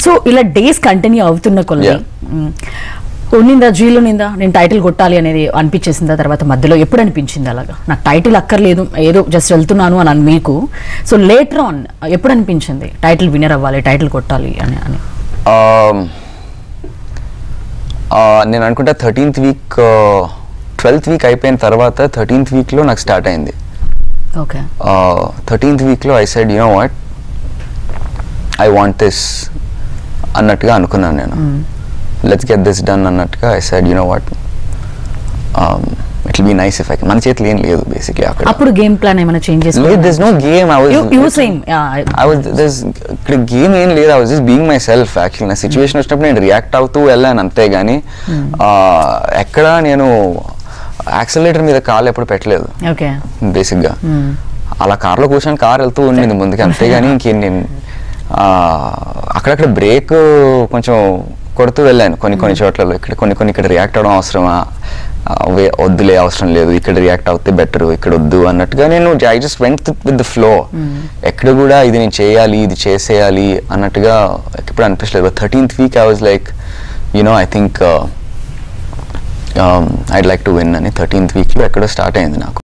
So ఇలా days continue అవుతున్న కొద్ది Yeah. మ్, ఉన్నిందా జీలో నిందా నేను టైటిల్ కొట్టాలి అనేది అనిపించేసిందా తర్వాత మధ్యలో ఎప్పుడు అనిపించింది అలాగా నాకు టైటిల్ అక్కర్లేదు ఏదో జస్ట్ వెళ్తున్నాను అని అని మీకు సో లేటర్ ఆన్ ఎప్పుడు అనిపించింది టైటిల్ వినర్ అవ్వాలి టైటిల్ కొట్టాలి అని అని Um, uh, నేను అనుకుంటా థర్టీన్త్ వీక్ ట్వెల్త్ వీక్ అయిపోయిన తర్వాత థర్టీన్త్ వీక్లో నాకు స్టార్ట్ అయింది ఓకే థర్టీన్త్ వీక్లో I said you know what I want this అన్నట్టుగా అనుకున్నాను నేను లెట్స్ గెట్ దిస్ డన్ అన్నట్టుగా I said you know what it be nice if I మన చేతిలో ఏం లేదు బేసిక్లీ అక్కడ అప్పుడు గేమ్ ప్లాన్ ఏమైనా చేంజ్ లేదు this no game I you was same I was this ఇక్కడ గేమ్ ఏం లేదు I was just being myself actually నా సిచ్యువేషన్ వచ్చినప్పుడు నేను రియాక్ట్ అవుతూ వెళ్ళాను అంతే కానీ ఎక్కడ నేను యాక్సిలేటర్ మీద కాలు ఎప్పుడు పెట్టలేదు ఓకే బేసిక్గా అలా కార్లో కూర్చొని కార్ వెళ్తూ ఉండింది ముందుకి అంతేగాని ఇంకేం నేను ఆ, అక్కడక్కడ బ్రేక్ కొంచెం కొడుతూ వెళ్ళాను కొన్ని కొన్ని చోట్లలో ఇక్కడ కొన్ని కొన్ని ఇక్కడ రియాక్ట్ అవ్వడం అవసరమా ఆ, వే- వద్దులే అవసరం లేదు ఇక్కడ రియాక్ట్ అవుతే బెటర్ ఇక్కడ వద్దు అన్నట్టుగా నేను I just went with the flow ఎక్కడ కూడా ఇది నేను చేయాలి ఇది చేసేయాలి అన్నట్టుగా ఎప్పుడు అనిపించలేదు thirteenth week I was like you know I think I'd like to win అని థర్టీన్త్ వీక్లో ఎక్కడో స్టార్ట్ అయింది నాకు